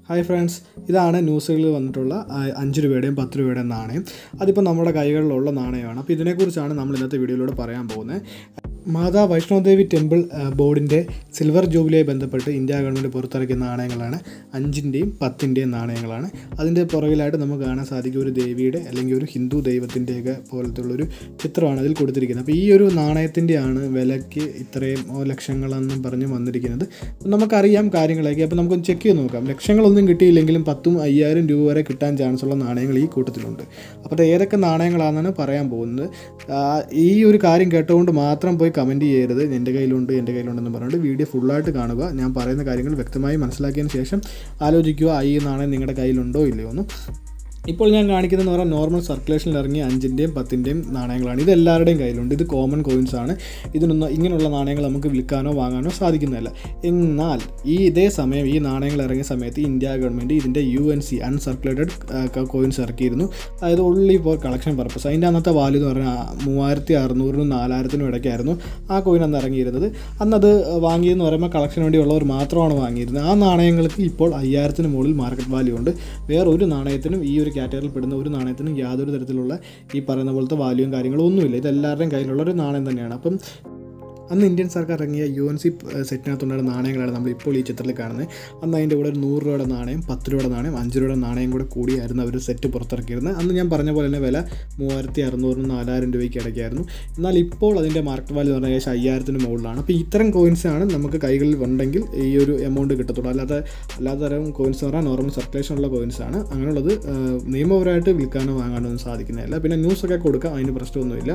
hi friends ഇതാണ് ന്യൂസുകളിൽ വന്നിട്ടുള്ള ആ, അഞ്ച് രൂപയുടെയും പത്ത് രൂപയുടെയും നാണയം അതിപ്പോൾ നമ്മുടെ കൈകളിലുള്ള നാണയമാണ് അപ്പോൾ ഇതിനെക്കുറിച്ചാണ് നമ്മൾ ഇന്നത്തെ വീഡിയോയിലൂടെ പറയാൻ പോകുന്നത് മാതാ വൈഷ്ണോദേവി ടെമ്പിൾ ആ, ബോർഡിൻ്റെ സിൽവർ ജൂബിലിയായി ബന്ധപ്പെട്ട് ഇന്ത്യ ഗവൺമെൻറ് പുറത്തിറക്കിയ നാണയങ്ങളാണ് അഞ്ചിൻ്റെയും പത്തിൻ്റെയും നാണയങ്ങളാണ് അതിൻ്റെ പുറകിലായിട്ട് നമുക്ക് കാണാൻ സാധിക്കും ഒരു ദേവിയുടെ അല്ലെങ്കിൽ ഒരു ഹിന്ദു ദൈവത്തിൻ്റെയൊക്കെ പോലത്തെ ഉള്ളൊരു ചിത്രമാണ് അതിൽ കൊടുത്തിരിക്കുന്നത് അപ്പോൾ ഈ ഒരു നാണയത്തിൻ്റെയാണ് വിലയ്ക്ക് ഇത്രയും ഓ, ലക്ഷങ്ങളെന്നും പറഞ്ഞ് വന്നിരിക്കുന്നത് അപ്പോൾ നമുക്കറിയാം കാര്യങ്ങളൊക്കെ അപ്പോൾ നമുക്കൊന്ന് ചെക്ക് ചെയ്ത് നോക്കാം ലക്ഷങ്ങളൊന്നും കിട്ടിയില്ലെങ്കിലും പത്തും അയ്യായിരം രൂപ വരെ കിട്ടാൻ ചാൻസ് ഉള്ള നാണയങ്ങൾ ഈ കൂട്ടത്തിലുണ്ട് അപ്പോൾ അത് ഏതൊക്കെ നാണയങ്ങളാണെന്നാണ് പറയാൻ പോകുന്നത് ആ, ഈ ഒരു കാര്യം കേട്ടുകൊണ്ട് മാത്രം പോയി കമൻറ്റ് ചെയ്യരുത് എൻ്റെ കയ്യിലുണ്ട് എൻ്റെ കയ്യിലുണ്ടെന്ന് പറഞ്ഞിട്ട് വീഡിയോ ഫുള്ളായിട്ട് കാണുക ഞാൻ പറയുന്ന കാര്യങ്ങൾ വ്യക്തമായി മനസ്സിലാക്കിയതിന് ശേഷം ആലോചിക്കുക ആ ഈ നാണയം നിങ്ങളുടെ കയ്യിലുണ്ടോ ഇല്ലയോ എന്ന് ഇപ്പോൾ ഞാൻ കാണിക്കുന്നതെന്ന് പറഞ്ഞാൽ നോർമൽ സർക്കുലേഷനിൽ ഇറങ്ങിയ അഞ്ചിൻ്റെയും പത്തിൻ്റെയും നാണയങ്ങളാണ് ഇത് എല്ലാവരുടെയും കയ്യിലുണ്ട് ഇത് കോമൺ കോയിൻസ് ആണ് ഇതിനൊന്നും ഇങ്ങനെയുള്ള നാണയങ്ങൾ നമുക്ക് വിൽക്കാനോ വാങ്ങാനോ സാധിക്കുന്നതല്ല എന്നാൽ ഈ ഇതേ സമയം ഈ നാണയങ്ങൾ ഇറങ്ങിയ സമയത്ത് ഇന്ത്യ ഗവൺമെൻറ് ഇതിൻ്റെ U N C uncirculated coins ഇറക്കിയിരുന്നു അതായത് ഓൺലി ഫോർ കളക്ഷൻ പർപ്പസ് അതിൻ്റെ അന്നത്തെ വാല്യൂ എന്ന് പറഞ്ഞാൽ മൂവായിരത്തി അറുന്നൂറിനും നാലായിരത്തിനും ഇടയ്ക്കായിരുന്നു ആ കോയിൻ അന്ന് ഇറങ്ങിയിരുന്നത് അന്നത് വാങ്ങിയെന്ന് പറയുമ്പോൾ കളക്ഷന് വേണ്ടിയുള്ളവർ മാത്രമാണ് വാങ്ങിയിരുന്നത് ആ നാണയങ്ങൾക്ക് ഇപ്പോൾ അയ്യായിരത്തിന് മുകളിൽ മാർക്കറ്റ് വാല്യൂ ഉണ്ട് വേറെ ഒരു നാണയത്തിനും ഈ ഒരു കാറ്റഗറിയിൽ പെടുന്ന ഒരു നാണയത്തിനും യാതൊരു തരത്തിലുള്ള ഈ പറയുന്ന പോലത്തെ വാല്യൂവും കാര്യങ്ങളും ഒന്നുമില്ല ഇത് എല്ലാവരുടെയും കയ്യിലുള്ള ഒരു നാണയം തന്നെയാണ് അപ്പം അന്ന് ഇന്ത്യൻ സർക്കാർ ഇറങ്ങിയ യു എൻ സി സെറ്റിനകത്തുണ്ടായിരുന്ന നാണയങ്ങളാണ് നമ്മൾ ഇപ്പോൾ ഈ ചിത്രത്തിൽ കാണുന്നത് അന്ന് അതിൻ്റെ കൂടെ ഒരു നൂറ് രൂപയുടെ നാണയം പത്ത് രൂപയുടെ നാണയം അഞ്ച് രൂപയുടെ നാണയം കൂടെ കൂടിയായിരുന്നു അവർ സെറ്റ് പുറത്തിറക്കിയിരുന്നത് അന്ന് ഞാൻ പറഞ്ഞ പോലെ തന്നെ വില മൂവായിരത്തി അറുന്നൂറിനും നാലായിരം രൂപയ്ക്ക് ഇടയ്ക്കായിരുന്നു എന്നാൽ ഇപ്പോൾ അതിൻ്റെ മാർക്കറ്റ് വാല്യൂ എന്ന് പറഞ്ഞാൽ ഏകദേശം അയ്യായിരത്തിന് മുകളിലാണ് അപ്പോൾ ഇത്തരം കോയിൻസാണ് നമുക്ക് കൈകളിൽ ഉണ്ടെങ്കിൽ ഈ ഒരു എമൗണ്ട് കിട്ടത്തുള്ളൂ അല്ലാതെ അല്ലാതെ തരം കോയിൻസ് എന്ന് പറഞ്ഞാൽ നോർമൽ സർക്കുലേഷൻ ഉള്ള കോയിൻസാണ് അങ്ങനെയുള്ളത് ആ, നിയമപരമായിട്ട് വിൽക്കാനോ വാങ്ങാനോ ഒന്നും സാധിക്കുന്നതല്ല പിന്നെ ന്യൂസൊക്കെ കൊടുക്കാം അതിന് പ്രശ്നമൊന്നുമില്ല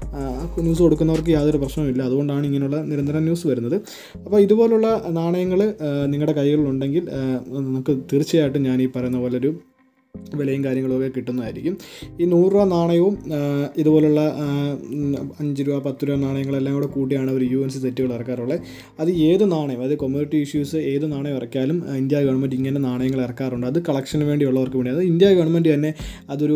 ന്യൂസ് കൊടുക്കുന്നവർക്ക് യാതൊരു പ്രശ്നവുമില്ല അതുകൊണ്ടാണ് ഇങ്ങനെയുള്ള നിരന്തരം ന്യൂസ് വരുന്നത് അപ്പോൾ ഇതുപോലുള്ള നാണയങ്ങൾ നിങ്ങളുടെ കൈകളിലുണ്ടെങ്കിൽ ആ, നമുക്ക് തീർച്ചയായിട്ടും ഞാൻ ഈ പറയുന്ന പോലെ ഒരു വിലയും കാര്യങ്ങളൊക്കെ കിട്ടുന്നതായിരിക്കും ഈ നൂറ് രൂപ നാണയവും ആ, ഇതുപോലുള്ള ആ, ഉം, അഞ്ച് രൂപ പത്ത് രൂപ നാണയങ്ങളെല്ലാം കൂടെ കൂട്ടിയാണ് ഒരു യു എൻ സി സെറ്റുകൾ ഇറക്കാറുള്ളത് അത് ഏത് നാണയം അതായത് കൊമ്മ്യൂണിറ്റി ഇഷ്യൂസ് ഏത് നാണയം ഇറക്കിയാലും ആ, ഇന്ത്യ ഗവൺമെൻറ് ഇങ്ങനെ നാണയങ്ങൾ ഇറക്കാറുണ്ട് അത് കളക്ഷന് വേണ്ടിയുള്ളവർക്ക് വേണ്ടി അത് ഇന്ത്യ ഗവൺമെൻറ് തന്നെ അതൊരു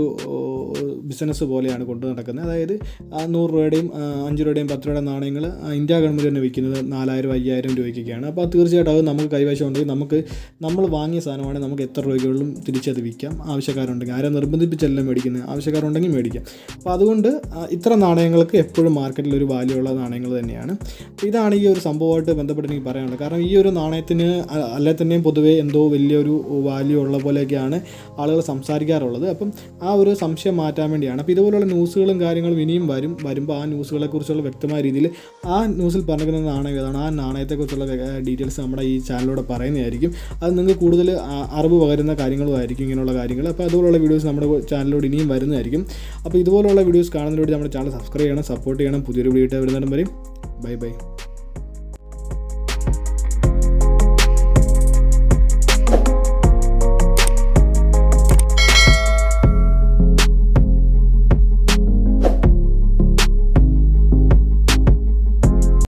ബിസിനസ് പോലെയാണ് കൊണ്ടു നടക്കുന്നത് അതായത് ആ നൂറ് രൂപയുടെയും ആ, അഞ്ച് രൂപയുടെയും പത്ത് രൂപയുടെയും നാണയങ്ങൾ ആ, ഇന്ത്യ ഗവൺമെൻറ് തന്നെ വിൽക്കുന്നത് നാലായിരം അയ്യായിരം രൂപയ്ക്കൊക്കെയാണ് അപ്പോൾ തീർച്ചയായിട്ടും അത് നമുക്ക് കൈവശം ഉണ്ടെങ്കിൽ നമുക്ക് നമ്മൾ വാങ്ങിയ സാധനമാണെങ്കിൽ നമുക്ക് എത്ര രൂപകളിലും തിരിച്ചത് വിൽക്കാം ആവശ്യക്കാരുണ്ടെങ്കിൽ ആരെ നിർബന്ധിപ്പിച്ചല്ല മേടിക്കുന്നത് ആവശ്യക്കാരുണ്ടെങ്കിൽ മേടിക്കാം അപ്പോൾ അതുകൊണ്ട് ആ, ഇത്തരം നാണയങ്ങൾക്ക് എപ്പോഴും മാർക്കറ്റിൽ ഒരു വാല്യൂ ഉള്ള നാണയങ്ങൾ തന്നെയാണ് അപ്പോൾ ഇതാണ് ഈ ഒരു സംഭവമായിട്ട് ബന്ധപ്പെട്ട് എനിക്ക് പറയാനുള്ളത് കാരണം ഈ ഒരു നാണയത്തിന് അ- അല്ലെ തന്നെയും പൊതുവേ എന്തോ വലിയൊരു വാല്യൂ ഉള്ള പോലെയൊക്കെയാണ് ആളുകൾ സംസാരിക്കാറുള്ളത് അപ്പം ആ ഒരു സംശയം മാറ്റാൻ വേണ്ടിയാണ് അപ്പോൾ ഇതുപോലുള്ള ന്യൂസുകളും കാര്യങ്ങളും ഇനിയും വരും വരുമ്പോൾ ആ ന്യൂസുകളെക്കുറിച്ചുള്ള വ്യക്തമായ രീതിയിൽ ആ ന്യൂസിൽ പറഞ്ഞിരിക്കുന്ന നാണയം ഏതാണ് ആ നാണയത്തെക്കുറിച്ചുള്ള ഡീറ്റെയിൽസ് നമ്മുടെ ഈ ചാനലിലൂടെ പറയുന്നതായിരിക്കും അത് നിങ്ങൾക്ക് കൂടുതൽ ആ- അറിവ് പകരുന്ന കാര്യങ്ങളുമായിരിക്കും ഇങ്ങനെയുള്ള കാര്യങ്ങൾ അപ്പോൾ അതുപോലുള്ള വീഡിയോസ് നമ്മുടെ ചാനലിലൂടെ ഇനിയും വരുന്നതായിരിക്കും അപ്പോൾ ഇതുപോലുള്ള വീഡിയോസ് കാണുന്നതിലൂടെ നമ്മുടെ ചാനൽ സബ്സ്ക്രൈബ് ചെയ്യണം സപ്പോർട്ട് ചെയ്യണം പുതിയൊരു വീഡിയോ വരുന്നിടം വരെ ബൈ ബൈ